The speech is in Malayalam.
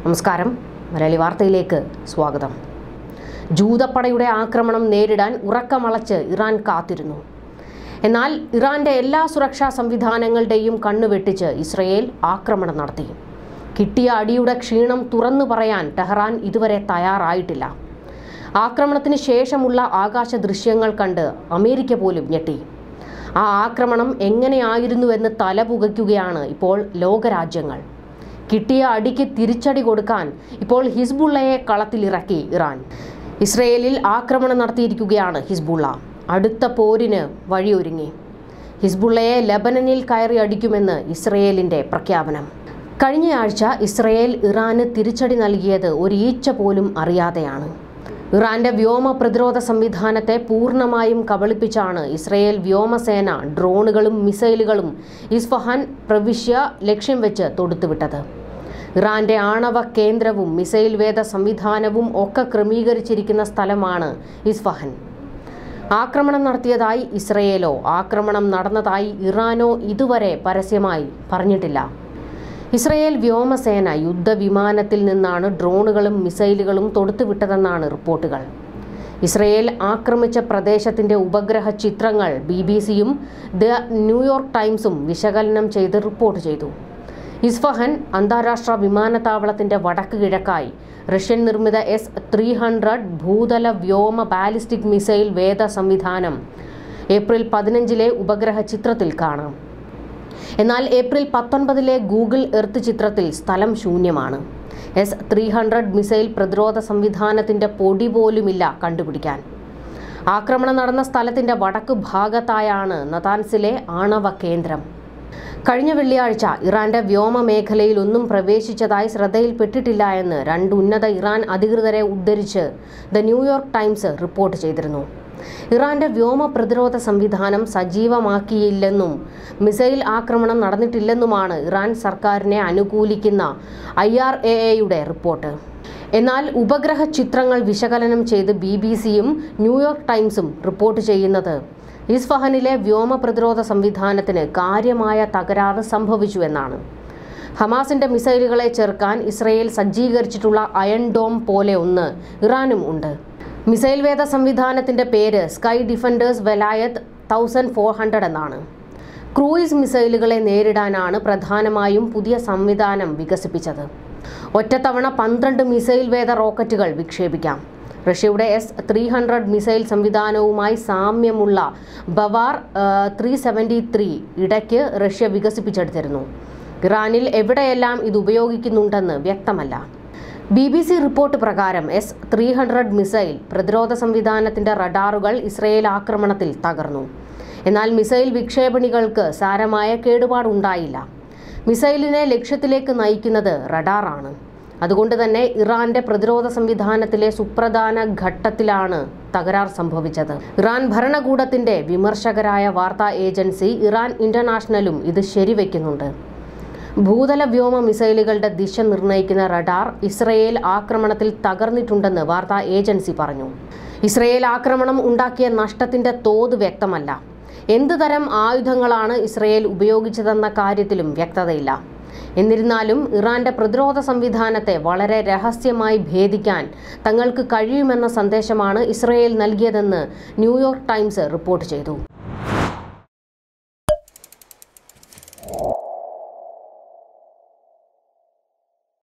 നമസ്കാരം മലയാളി വാർത്തയിലേക്ക് സ്വാഗതം ജൂതപ്പടയുടെ ആക്രമണം നേരിടാൻ ഉറക്കമളച്ച് ഇറാൻ കാത്തിരുന്നു എന്നാൽ ഇറാന്റെ എല്ലാ സുരക്ഷാ സംവിധാനങ്ങളുടെയും കണ്ണുവെട്ടിച്ച് ഇസ്രയേൽ ആക്രമണം നടത്തി കിട്ടിയ അടിയുടെ ക്ഷീണം തുറന്നു പറയാൻ ടെഹ്റാൻ ഇതുവരെ തയ്യാറായിട്ടില്ല ആക്രമണത്തിന് ശേഷമുള്ള ആകാശ ദൃശ്യങ്ങൾ കണ്ട് അമേരിക്ക പോലും ഞെട്ടി ആ ആക്രമണം എങ്ങനെയായിരുന്നുവെന്ന് തലപുകയ്ക്കുകയാണ് ഇപ്പോൾ ലോകരാജ്യങ്ങൾ കിട്ടിയ അടിക്ക് തിരിച്ചടി കൊടുക്കാൻ ഇപ്പോൾ ഹിസ്ബുള്ളയെ കളത്തിലിറക്കി ഇറാൻ ഇസ്രയേലിൽ ആക്രമണം നടത്തിയിരിക്കുകയാണ് ഹിസ്ബുള്ള അടുത്ത പോരിന് വഴിയൊരുങ്ങി ഹിസ്ബുള്ളയെ ലബനനിൽ കയറി അടിക്കുമെന്ന് ഇസ്രയേലിന്റെ പ്രഖ്യാപനം കഴിഞ്ഞയാഴ്ച ഇസ്രയേൽ ഇറാന് തിരിച്ചടി നൽകിയത് ഒരു ഈച്ച പോലും അറിയാതെയാണ് ഇറാന്റെ വ്യോമ പ്രതിരോധ സംവിധാനത്തെ പൂർണ്ണമായും കബളിപ്പിച്ചാണ് ഇസ്രയേൽ വ്യോമസേന ഡ്രോണുകളും മിസൈലുകളും ഇസ്ഫഹാൻ പ്രവിശ്യ ലക്ഷ്യം വെച്ച് തൊടുത്തുവിട്ടത് ഇറാന്റെ ആണവ കേന്ദ്രവും മിസൈൽ വേദ സംവിധാനവും ഒക്കെ ക്രമീകരിച്ചിരിക്കുന്ന സ്ഥലമാണ് ഇസ്ഫഹൻ ആക്രമണം നടത്തിയതായി ഇസ്രയേലോ ആക്രമണം നടന്നതായി ഇറാനോ ഇതുവരെ പരസ്യമായി പറഞ്ഞിട്ടില്ല ഇസ്രയേൽ വ്യോമസേന യുദ്ധവിമാനത്തിൽ നിന്നാണ് ഡ്രോണുകളും മിസൈലുകളും തൊടുത്തുവിട്ടതെന്നാണ് റിപ്പോർട്ടുകൾ ഇസ്രയേൽ ആക്രമിച്ച പ്രദേശത്തിന്റെ ഉപഗ്രഹ ചിത്രങ്ങൾ ബി ബി സിയും ദ ന്യൂയോർക്ക് ടൈംസും വിശകലനം ചെയ്ത് റിപ്പോർട്ട് ചെയ്തു ഇസ്ഫഹൻ അന്താരാഷ്ട്ര വിമാനത്താവളത്തിന്റെ വടക്ക് കിഴക്കായി റഷ്യൻ നിർമ്മിത എസ് ത്രീ ഹൺഡ്രഡ് ഭൂതല വ്യോമ ബാലിസ്റ്റിക് മിസൈൽ വേദ സംവിധാനം ഏപ്രിൽ പതിനഞ്ചിലെ ഉപഗ്രഹ ചിത്രത്തിൽ കാണാം എന്നാൽ ഏപ്രിൽ പത്തൊൻപതിലെ ഗൂഗിൾ എർത്ത് ചിത്രത്തിൽ സ്ഥലം ശൂന്യമാണ് എസ് ത്രീ ഹൺഡ്രഡ് മിസൈൽ പ്രതിരോധ സംവിധാനത്തിന്റെ പൊടി പോലുമില്ല കണ്ടുപിടിക്കാൻ ആക്രമണം നടന്ന സ്ഥലത്തിന്റെ വടക്ക് ഭാഗത്തായാണ് നതാൻസിലെ ആണവ കേന്ദ്രം കഴിഞ്ഞ വെള്ളിയാഴ്ച ഇറാന്റെ വ്യോമ മേഖലയിൽ ഒന്നും പ്രവേശിച്ചതായി ശ്രദ്ധയിൽപ്പെട്ടിട്ടില്ല എന്ന് രണ്ട് ഉന്നത ഇറാൻ അധികൃതരെ ഉദ്ധരിച്ച് ദ ന്യൂയോർക്ക് ടൈംസ് റിപ്പോർട്ട് ചെയ്തിരുന്നു ഇറാന്റെ വ്യോമ പ്രതിരോധ സംവിധാനം സജീവമാക്കിയില്ലെന്നും മിസൈൽ ആക്രമണം നടന്നിട്ടില്ലെന്നുമാണ് ഇറാൻ സർക്കാരിനെ അനുകൂലിക്കുന്ന ഐ ആർ എ എയുടെ റിപ്പോർട്ട് എന്നാൽ ഉപഗ്രഹ ചിത്രങ്ങൾ വിശകലനം ചെയ്ത് ബി ബി സിയും ന്യൂയോർക്ക് ടൈംസും റിപ്പോർട്ട് ചെയ്യുന്നത് ഇസ്ഫഹനിലെ വ്യോമ പ്രതിരോധ സംവിധാനത്തിന് കാര്യമായ തകരാറ് സംഭവിച്ചു എന്നാണ് ഹമാസിന്റെ മിസൈലുകളെ ചെറുക്കാൻ ഇസ്രയേൽ സജ്ജീകരിച്ചിട്ടുള്ള അയൺ ഡോം പോലെ ഒന്ന് ഇറാനും ഉണ്ട് മിസൈൽ വേദ സംവിധാനത്തിന്റെ പേര് sky defenders Velayat thousand four hundred എന്നാണ് ക്രൂയിസ് മിസൈലുകളെ നേരിടാനാണ് പ്രധാനമായും പുതിയ സംവിധാനം വികസിപ്പിച്ചത് ഒറ്റത്തവണ പന്ത്രണ്ട് മിസൈൽ വേദ റോക്കറ്റുകൾ വിക്ഷേപിക്കാം റഷ്യയുടെ എസ് ത്രീ ഹൺഡ്രഡ് മിസൈൽ സംവിധാനവുമായി സാമ്യമുള്ള ബവാർ ത്രീ സെവൻറ്റി ത്രീ ഇടയ്ക്ക് റഷ്യ വികസിപ്പിച്ചെടുത്തിരുന്നു ഇറാനിൽ എവിടെയെല്ലാം ഇത് ഉപയോഗിക്കുന്നുണ്ടെന്ന് വ്യക്തമല്ല ബി ബി സി റിപ്പോർട്ട് പ്രകാരം എസ് ത്രീ ഹൺഡ്രഡ് മിസൈൽ പ്രതിരോധ സംവിധാനത്തിന്റെ റഡാറുകൾ ഇസ്രയേൽ ആക്രമണത്തിൽ തകർന്നു എന്നാൽ മിസൈൽ വിക്ഷേപണികൾക്ക് സാരമായ കേടുപാടുണ്ടായില്ല മിസൈലിനെ ലക്ഷ്യത്തിലേക്ക് നയിക്കുന്നത് റഡാറാണ് അതുകൊണ്ട് തന്നെ ഇറാന്റെ പ്രതിരോധ സംവിധാനത്തിലെ സുപ്രധാന ഘട്ടത്തിലാണ് തകരാർ സംഭവിച്ചത് ഇറാൻ ഭരണകൂടത്തിന്റെ വിമർശകരായ വാർത്താ ഏജൻസി ഇറാൻ ഇന്റർനാഷണലും ഇത് ശരിവെക്കുന്നുണ്ട് ഭൂതല വ്യോമ മിസൈലുകളുടെ ദിശ നിർണ്ണയിക്കുന്ന റഡാർ ഇസ്രയേൽ ആക്രമണത്തിൽ തകർന്നിട്ടുണ്ടെന്ന് വാർത്താ ഏജൻസി പറഞ്ഞു ഇസ്രയേൽ ആക്രമണം ഉണ്ടാക്കിയ നഷ്ടത്തിന്റെ തോത് വ്യക്തമല്ല എന്ത് തരം ആയുധങ്ങളാണ് ഇസ്രയേൽ ഉപയോഗിച്ചതെന്ന കാര്യത്തിലും വ്യക്തതയില്ല എന്നിരുന്നാലും ഇറാന്റെ പ്രതിരോധ സംവിധാനത്തെ വളരെ രഹസ്യമായി ഭേദിക്കാൻ തങ്ങൾക്ക് കഴിയുമെന്ന സന്ദേശമാണ് ഇസ്രയേൽ നൽകിയതെന്ന് ന്യൂയോർക്ക് ടൈംസ് റിപ്പോർട്ട് ചെയ്തു